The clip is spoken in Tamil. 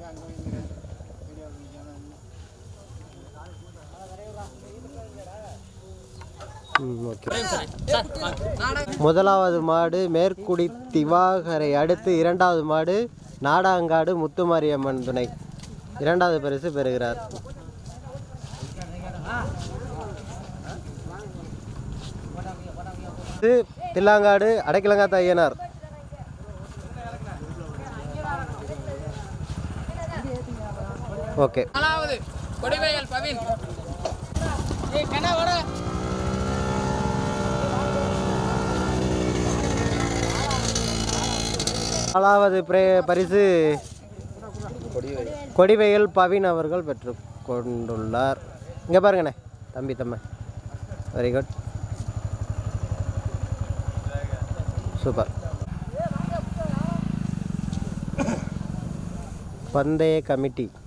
ம், ஓகே முதலாவது மாடு மேற்குடி திவாகரை அடுத்து இரண்டாவது மாடு நாடாங்காடு முத்துமாரியம்மன் துணை இரண்டாவது பரிசு பெறுகிறார் இது தில்லாங்காடு அடைக்கலங்காத்த ஐயனார் ஓகே நாலாவது கொடிவேயல் பவின் ஏய் கண்ணா வர நாலாவது பிரே- பரிசு கொடிவையல் பவின் அவர்கள் பெற்று கொண்டுள்ளார் இங்கே பாருங்கண்ணே தம்பி தம்ம வெரி குட் சூப்பர் பந்தய கமிட்டி